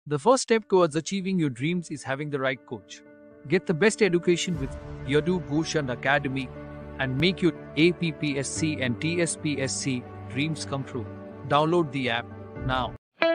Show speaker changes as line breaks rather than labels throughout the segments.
The first step towards achieving your dreams is having the right coach. Get the best education with Yadu Bhushan Academy and make your APPSC and TSPSC dreams come true. Download the app now.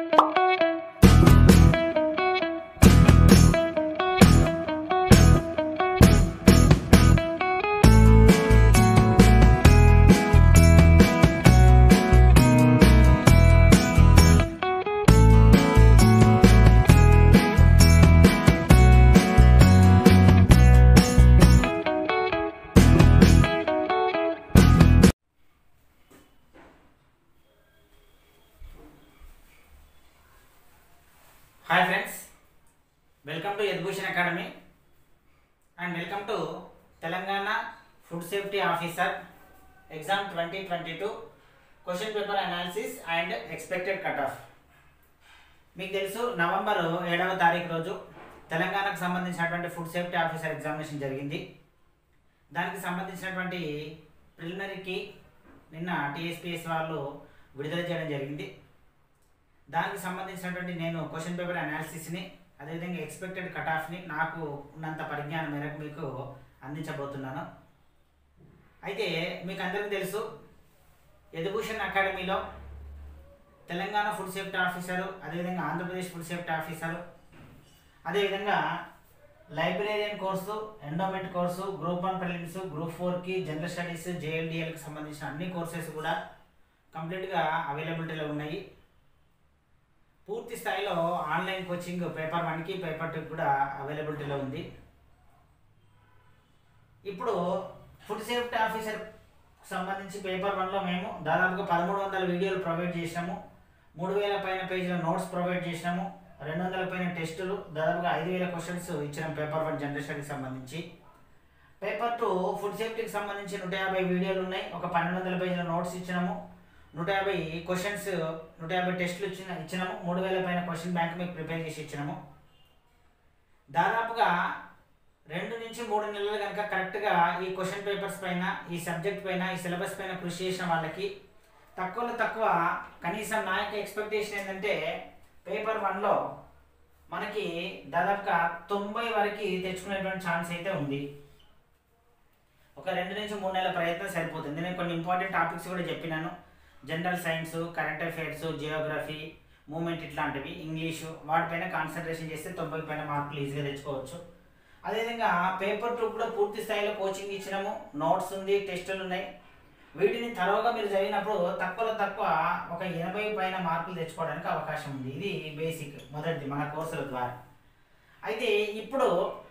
Hi friends welcome to education academy and welcome to Telangana food safety officer exam twenty twenty two question paper analysis and expected cut off మీకు తెలుసు November ఏడవ తారీఖు రోజు తెలంగాణకు సంబంధించినటువంటి food safety officer examination జరిగింది దానికి సంబంధించినటువంటి ప్రిలిమినరీకి నిన్న టీఎస్పీఎస్ వాళ్ళు విడుదల చేయడం జరిగింది దానికి సంబంధించినటువంటి నేను క్వశ్చన్ పేపర్ అనాలిసిస్ని అదేవిధంగా ఎక్స్పెక్టెడ్ కట్ ఆఫ్ని నాకు ఉన్నంత పరిజ్ఞానం మేరకు మీకు అందించబోతున్నాను అయితే మీకు అందరికీ తెలుసు ఎదుభూషణ్ అకాడమీలో తెలంగాణ ఫుడ్ సేఫ్టీ ఆఫీసరు అదేవిధంగా ఆంధ్రప్రదేశ్ ఫుడ్ సేఫ్టీ ఆఫీసరు అదేవిధంగా librarian course endowment course group one prelims group ఫోర్కి జనరల్ స్టడీస్ జేఎల్డిఎల్కి సంబంధించిన అన్ని కోర్సెస్ కూడా కంప్లీట్గా అవైలబిలిటీలో ఉన్నాయి పూర్తి స్థాయిలో ఆన్లైన్ కోచింగ్ పేపర్ వన్కి పేపర్ టూకి కూడా అవైలబిలిటీలో ఉంది ఇప్పుడు ఫుడ్ సేఫ్టీ ఆఫీసర్ సంబంధించి పేపర్ వన్లో మేము దాదాపుగా పదమూడు వందల వీడియోలు ప్రొవైడ్ చేసినాము మూడు వేల పైన పేజీల నోట్స్ ప్రొవైడ్ చేసినాము రెండు వందల పైన టెస్టులు దాదాపుగా ఐదు వేల క్వశ్చన్స్ ఇచ్చిన పేపర్ వన్ జనరేషన్కి సంబంధించి పేపర్ టూ ఫుడ్ సేఫ్టీకి సంబంధించి నూట యాభై వీడియోలు ఉన్నాయి ఒక పన్నెండు వందల పేజీల నోట్స్ ఇచ్చినాము నూట యాభై క్వశ్చన్స్ నూట యాభై టెస్టులు ఇచ్చిన ఇచ్చినాము మూడు వేల పైన క్వశ్చన్ బ్యాంక్ మీకు ప్రిపేర్ చేసి ఇచ్చినాము దాదాపుగా రెండు నుంచి మూడు నెలలు కనుక కరెక్ట్గా ఈ క్వశ్చన్ పేపర్స్ పైన ఈ సబ్జెక్ట్ పైన ఈ సిలబస్ పైన కృషి చేసిన వాళ్ళకి తక్కువలో తక్కువ కనీసం నా యొక్క ఎక్స్పెక్టేషన్ ఏంటంటే పేపర్ వన్లో మనకి దాదాపుగా తొంభై వరకు తెచ్చుకునేటువంటి ఛాన్స్ అయితే ఉంది ఒక రెండు నుంచి మూడు నెలల ప్రయత్నం సరిపోతుంది నేను కొన్ని ఇంపార్టెంట్ టాపిక్స్ కూడా చెప్పినాను general science current affairs geography movement ఇట్లాంటివి ఇంగ్లీషు వాటిపైన కాన్సన్ట్రేషన్ చేస్తే తొంభై పైన మార్కులు ఈజీగా తెచ్చుకోవచ్చు అదేవిధంగా పేపర్ టూ కూడా పూర్తి స్థాయిలో కోచింగ్ ఇచ్చినాము నోట్స్ ఉంది టెస్టులు ఉన్నాయి వీటిని తరోగా మీరు చదివినప్పుడు తక్కువలో తక్కువ ఒక ఎనభై పైన మార్కులు తెచ్చుకోవడానికి అవకాశం ఉంది ఇది బేసిక్ మొదటిది మన కోర్సుల ద్వారా అయితే ఇప్పుడు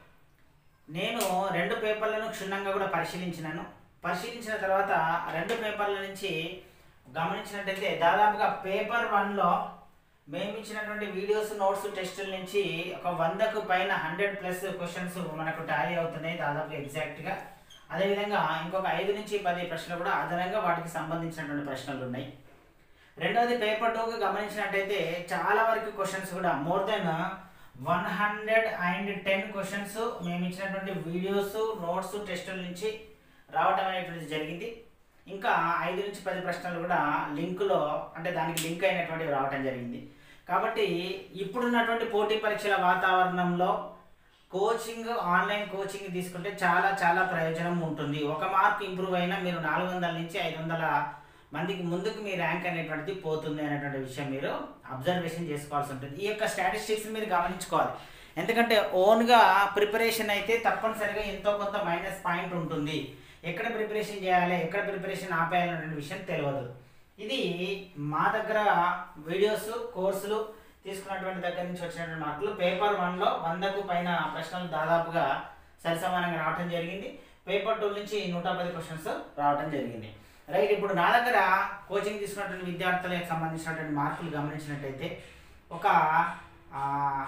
నేను రెండు పేపర్లను క్షుణ్ణంగా కూడా పరిశీలించినాను పరిశీలించిన తర్వాత ఆ రెండు పేపర్ల నుంచి గమనించినట్టయితే దాదాపుగా పేపర్ వన్లో మేము ఇచ్చినటువంటి వీడియోస్ నోట్స్ టెస్టుల నుంచి ఒక వందకు పైన హండ్రెడ్ ప్లస్ క్వశ్చన్స్ మనకు టాలీ అవుతున్నాయి దాదాపు ఎగ్జాక్ట్గా అదేవిధంగా ఇంకొక ఐదు నుంచి పది ప్రశ్నలు కూడా అదనంగా వాటికి సంబంధించినటువంటి ప్రశ్నలు ఉన్నాయి రెండవది పేపర్ టూకి గమనించినట్టయితే చాలా వరకు క్వశ్చన్స్ కూడా more than one hundred and ten questions మేము ఇచ్చినటువంటి వీడియోస్ నోట్స్ టెస్టుల నుంచి రావటం అనేటువంటిది జరిగింది ఇంకా ఐదు నుంచి పది ప్రశ్నలు కూడా లింకులో అంటే దానికి లింక్ అయినటువంటివి రావటం జరిగింది కాబట్టి ఇప్పుడున్నటువంటి పోటీ పరీక్షల వాతావరణంలో కోచింగ్ ఆన్లైన్ కోచింగ్ తీసుకుంటే చాలా చాలా ప్రయోజనం ఉంటుంది ఒక మార్క్ ఇంప్రూవ్ అయినా మీరు నాలుగు వందల నుంచి ఐదు వందల మందికి ముందుకు మీ ర్యాంక్ అనేటువంటిది పోతుంది అనేటువంటి విషయం మీరు అబ్జర్వేషన్ చేసుకోవాల్సి ఉంటుంది ఈ యొక్క స్టాటిస్టిక్స్ మీరు గమనించుకోవాలి ఎందుకంటే ఓన్గా ప్రిపరేషన్ అయితే తప్పనిసరిగా ఎంతో కొంత మైనస్ పాయింట్ ఉంటుంది ఎక్కడ ప్రిపరేషన్ చేయాలి ఎక్కడ ప్రిపరేషన్ ఆపేయాలి అనే విషయం తెలియదు ఇది మా దగ్గర వీడియోస్ కోర్సులు తీసుకున్నటువంటి దగ్గర నుంచి వచ్చినటువంటి మార్కులు పేపర్ వన్లో వందకు పైన ప్రశ్నలు దాదాపుగా సరిసమానంగా రావటం జరిగింది పేపర్ టూ నుంచి నూట పది క్వశ్చన్స్ రావటం జరిగింది రైట్ ఇప్పుడు నా దగ్గర కోచింగ్ తీసుకున్నటువంటి విద్యార్థులకు సంబంధించినటువంటి మార్కులు గమనించినట్టయితే ఒక ఆ,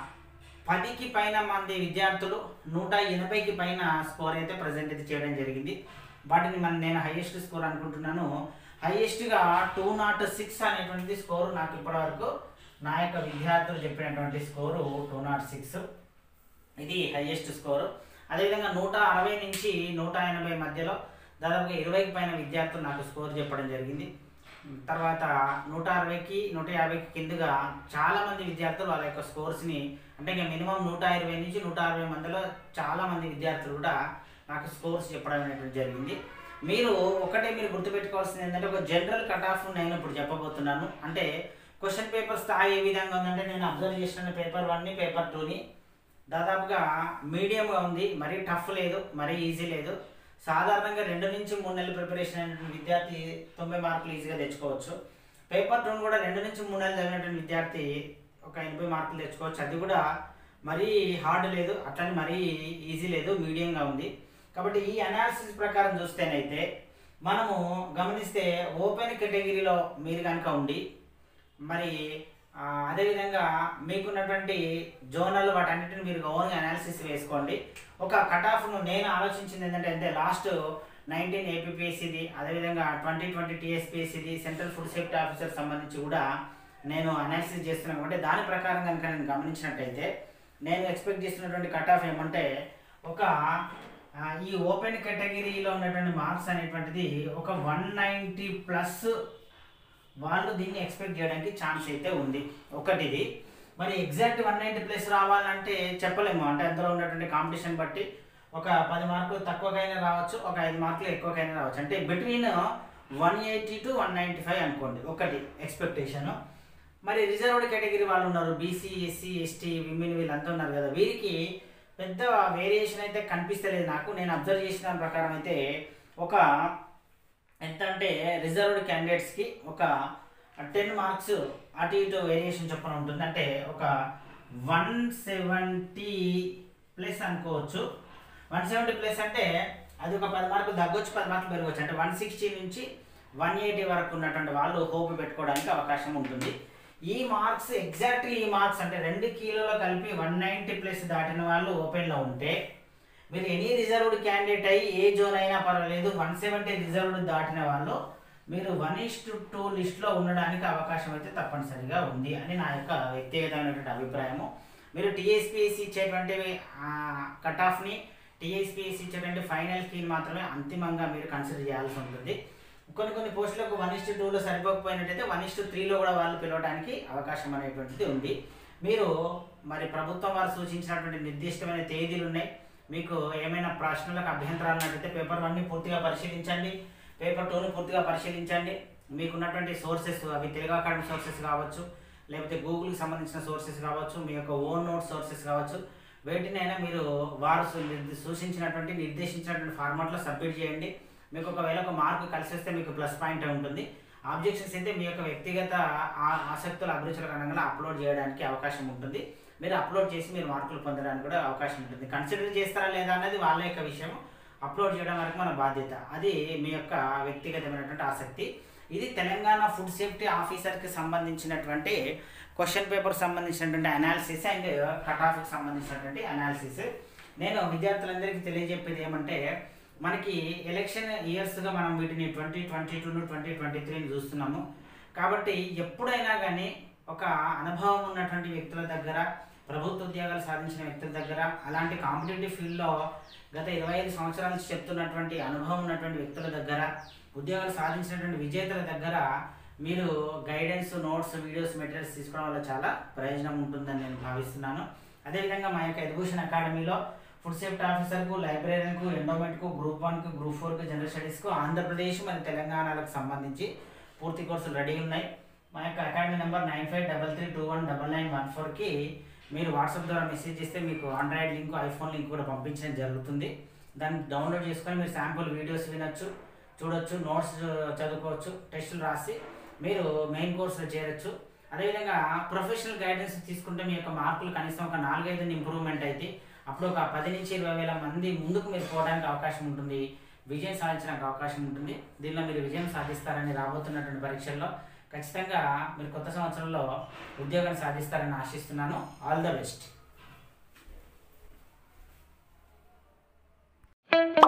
పదికి పైన మంది విద్యార్థులు నూట ఎనభైకి పైన స్కోర్ అయితే ప్రజెంట్ అయితే చేయడం జరిగింది వాటిని మన నేను హైయెస్ట్ స్కోర్ అనుకుంటున్నాను హైయెస్ట్గా టూ నాట్ సిక్స్ అనేటువంటిది స్కోరు నాకు ఇప్పటివరకు నా యొక్క విద్యార్థులు చెప్పినటువంటి స్కోరు టూ నాట్ సిక్స్ ఇది హైయెస్ట్ స్కోరు అదేవిధంగా నూట అరవై నుంచి నూట ఎనభై మధ్యలో దాదాపుగా ఇరవైకి పైన విద్యార్థులు నాకు స్కోర్ చెప్పడం జరిగింది తర్వాత నూట అరవైకి నూట యాభైకి కిందగా చాలా మంది విద్యార్థులు వాళ్ళ యొక్క స్కోర్స్ని అంటే ఇక మినిమం నూట ఇరవై నుంచి నూట అరవై మందిలో చాలా మంది విద్యార్థులు కూడా నాకు స్కోర్స్ చెప్పడం అనేటువంటి జరిగింది మీరు ఒకటే మీరు గుర్తుపెట్టుకోవాల్సింది ఏంటంటే ఒక జనరల్ కట్ ఆఫ్ నేను ఇప్పుడు చెప్పబోతున్నాను అంటే క్వశ్చన్ పేపర్ స్థాయి ఏ విధంగా ఉందంటే నేను అబ్జర్వ్ చేసిన పేపర్ వన్ని పేపర్ టూని దాదాపుగా మీడియంగా ఉంది మరీ టఫ్ లేదు మరీ ఈజీ లేదు సాధారణంగా రెండు నుంచి మూడు నెలలు ప్రిపరేషన్ అయినటువంటి విద్యార్థి తొంభై మార్కులు ఈజీగా తెచ్చుకోవచ్చు పేపర్ టూని కూడా రెండు నుంచి మూడు నెలలు చదివినటువంటి విద్యార్థి ఒక ఎనభై మార్కులు తెచ్చుకోవచ్చు అది కూడా మరీ హార్డ్ లేదు అట్లని మరీ ఈజీ లేదు మీడియంగా ఉంది కాబట్టి ఈ అనాలిసిస్ ప్రకారం చూస్తేనైతే మనము గమనిస్తే ఓపెన్ కేటగిరీలో మీరు కనుక ఉండి మరి ఆ, అదేవిధంగా మీకున్నటువంటి జోనల్ వాటన్నిటిని మీరు ఓన్గా అనాలిసిస్ వేసుకోండి ఒక కట్ ఆఫ్ను నేను ఆలోచించింది ఏంటంటే అంటే లాస్ట్ నైన్టీన్ ఏపీపీఎస్సీది అదేవిధంగా ట్వంటీ ట్వంటీ టీఎస్పీఎస్సీది సెంట్రల్ ఫుడ్ సేఫ్టీ ఆఫీసర్ సంబంధించి కూడా నేను అనాలిసిస్ చేస్తున్నాను కాబట్టి దాని ప్రకారం కనుక నేను గమనించినట్టయితే నేను ఎక్స్పెక్ట్ చేస్తున్నటువంటి కట్ ఆఫ్ ఏమంటే ఒక ఆ, ఈ ఓపెన్ కేటగిరీలో ఉన్నటువంటి మార్క్స్ అనేటువంటిది ఒక వన్ నైంటీ ప్లస్ వాళ్ళు దీన్ని ఎక్స్పెక్ట్ చేయడానికి ఛాన్స్ అయితే ఉంది ఒకటిది మరి ఎగ్జాక్ట్ వన్ నైంటీ ప్లస్ రావాలంటే చెప్పలేము అంటే అందులో ఉన్నటువంటి కాంపిటీషన్ బట్టి ఒక పది మార్కులు తక్కువకైనా రావచ్చు ఒక ఐదు మార్కులు ఎక్కువకైనా రావచ్చు అంటే between one eighty to one ninety five అనుకోండి ఒకటి ఎక్స్పెక్టేషను మరి రిజర్వ్డ్ కేటగిరీ వాళ్ళు ఉన్నారు బీసీ ఎస్సీ ఎస్టీ విమెన్ వీళ్ళంతా ఉన్నారు కదా వీరికి పెద్ద వేరియేషన్ అయితే కనిపిస్తలేదు నాకు నేను అబ్జర్వ్ చేసిన దాని ప్రకారం అయితే ఒక ఎంత అంటే రిజర్వ్డ్ క్యాండిడేట్స్కి ఒక టెన్ మార్క్స్ అటు ఇటు వేరియేషన్ చొప్పున ఉంటుంది అంటే ఒక వన్ సెవెంటీ ప్లస్ అనుకోవచ్చు వన్ సెవెంటీ ప్లస్ అంటే అది ఒక పది మార్కులు తగ్గొచ్చు పది మార్కులు పెరగవచ్చు అంటే వన్ సిక్స్టీ నుంచి వన్ ఎయిటీ వరకు ఉన్నటువంటి వాళ్ళు హోప్ పెట్టుకోవడానికి అవకాశం ఉంటుంది ఈ మార్క్స్ ఎగ్జాక్ట్ ఈ మార్క్స్ అంటే రెండు కిలోలో కలిపి వన్ నైంటీ ప్లస్ దాటిన వాళ్ళు ఓపెన్లో ఉంటే మీరు ఎనీ రిజర్వ్డ్ క్యాండిడేట్ అయ్యి ఏ జోన్ అయినా పర్వాలేదు వన్ సెవెంటీ రిజర్వ్డ్ దాటిన వాళ్ళు మీరు వన్ ఇస్ టు టూ లిస్ట్లో ఉండడానికి అవకాశం అయితే తప్పనిసరిగా ఉంది అని నా యొక్క వ్యక్తిగతమైనటువంటి అభిప్రాయము మీరు టీఎస్పీఎస్సీ ఇచ్చేటువంటి కట్ ఆఫ్ని టీఎస్పీఎస్సీ ఇచ్చేటువంటి ఫైనల్ కీని మాత్రమే అంతిమంగా మీరు కన్సిడర్ చేయాల్సి ఉంటుంది కొన్ని కొన్ని పోస్టులకు వన్ ఇస్ టూలో సరిపోకపోయినట్టయితే వన్ ఇస్ త్రీలో కూడా వాళ్ళు పిలవడానికి అవకాశం అనేటువంటిది ఉంది మీరు మరి ప్రభుత్వం వారు సూచించినటువంటి నిర్దిష్టమైన తేదీలు ఉన్నాయి మీకు ఏమైనా ప్రశ్నలకు అభ్యంతరాలు ఉన్నట్టయితే పేపర్ వన్ని పూర్తిగా పరిశీలించండి పేపర్ టూని పూర్తిగా పరిశీలించండి మీకున్నటువంటి సోర్సెస్ అవి తెలుగు అకాడమీ సోర్సెస్ కావచ్చు లేకపోతే గూగుల్కి సంబంధించిన సోర్సెస్ కావచ్చు మీ యొక్క ఓన్ నోట్ సోర్సెస్ కావచ్చు వేటినైనా మీరు వారు సు- నిర్ది- సూచించినటువంటి నిర్దేశించినటువంటి ఫార్మాట్లో సబ్మిట్ చేయండి మీకు ఒకవేళ ఒక మార్కు కలిసి వస్తే మీకు ప్లస్ పాయింట్ ఉంటుంది ఆబ్జెక్షన్స్ అయితే మీ యొక్క వ్యక్తిగత ఆ- ఆసక్తుల అభిరుచుల కారణంగా అప్లోడ్ చేయడానికి అవకాశం ఉంటుంది మీరు అప్లోడ్ చేసి మీరు మార్కులు పొందడానికి కూడా అవకాశం ఉంటుంది కన్సిడర్ చేస్తారా లేదా అన్నది వాళ్ళ యొక్క విషయం అప్లోడ్ చేయడం వరకు మన బాధ్యత అది మీ యొక్క వ్యక్తిగతమైనటువంటి ఆసక్తి ఇది తెలంగాణ ఫుడ్ సేఫ్టీ ఆఫీసర్కి సంబంధించినటువంటి క్వశ్చన్ పేపర్ సంబంధించినటువంటి అనాలిసిస్ అండ్ కట్ ఆఫ్కి సంబంధించినటువంటి అనాలిసిస్ నేను విద్యార్థులందరికీ తెలియజెప్పేది ఏమంటే మనకి ఎలక్షన్ ఇయర్స్గా మనం వీటిని twenty twenty two twenty twenty త్రీని చూస్తున్నాము కాబట్టి ఎప్పుడైనా కానీ ఒక అనుభవం ఉన్నటువంటి వ్యక్తుల దగ్గర ప్రభుత్వ ఉద్యోగాలు సాధించిన వ్యక్తుల దగ్గర అలాంటి కాంపిటేటివ్ ఫీల్డ్లో గత ఇరవై ఐదు సంవత్సరాల నుంచి చెప్తున్నటువంటి అనుభవం ఉన్నటువంటి వ్యక్తుల దగ్గర ఉద్యోగాలు సాధించినటువంటి విజేతల దగ్గర మీరు గైడెన్స్ నోట్స్ వీడియోస్ మెటీరియల్స్ తీసుకోవడం వల్ల చాలా ప్రయోజనం ఉంటుందని నేను భావిస్తున్నాను అదేవిధంగా మా యొక్క ఎడ్యుకేషన్ అకాడమీలో ఫుడ్ సేఫ్టీ ఆఫీసర్కు లైబ్రరీకు ఎండోమెంట్కు గ్రూప్ వన్కు గ్రూప్ ఫోర్కు జనరల్ స్టడీస్కు ఆంధ్రప్రదేశ్ మరియు తెలంగాణలకు సంబంధించి పూర్తి కోర్సులు రెడీ ఉన్నాయి మా యొక్క academy number nine five double three two one double nine one ఫోర్కి మీరు వాట్సాప్ ద్వారా మెసేజ్ చేస్తే మీకు ఆండ్రాయిడ్ లింక్ ఐఫోన్ లింక్ కూడా పంపించడం జరుగుతుంది దాన్ని డౌన్లోడ్ చేసుకొని మీరు శాంపుల్ వీడియోస్ వినొచ్చు చూడొచ్చు నోట్స్ చదువుకోవచ్చు టెస్టులు రాసి మీరు మెయిన్ కోర్సులో చేరొచ్చు అదేవిధంగా ప్రొఫెషనల్ గైడెన్స్ తీసుకుంటే మీ యొక్క మార్కులు కనీసం ఒక నాలుగైదు ఇంప్రూవ్మెంట్ అయితే అప్పుడు ఒక పది నుంచి ఇరవై వేల మంది ముందుకు మీరు పోవడానికి అవకాశం ఉంటుంది విజయం సాధించడానికి అవకాశం ఉంటుంది దీనిలో మీరు విజయం సాధిస్తారని రాబోతున్నటువంటి పరీక్షల్లో ఖచ్చితంగా మీరు కొత్త సంవత్సరంలో ఉద్యోగాన్ని సాధిస్తారని ఆశిస్తున్నాను ఆల్ ద బెస్ట్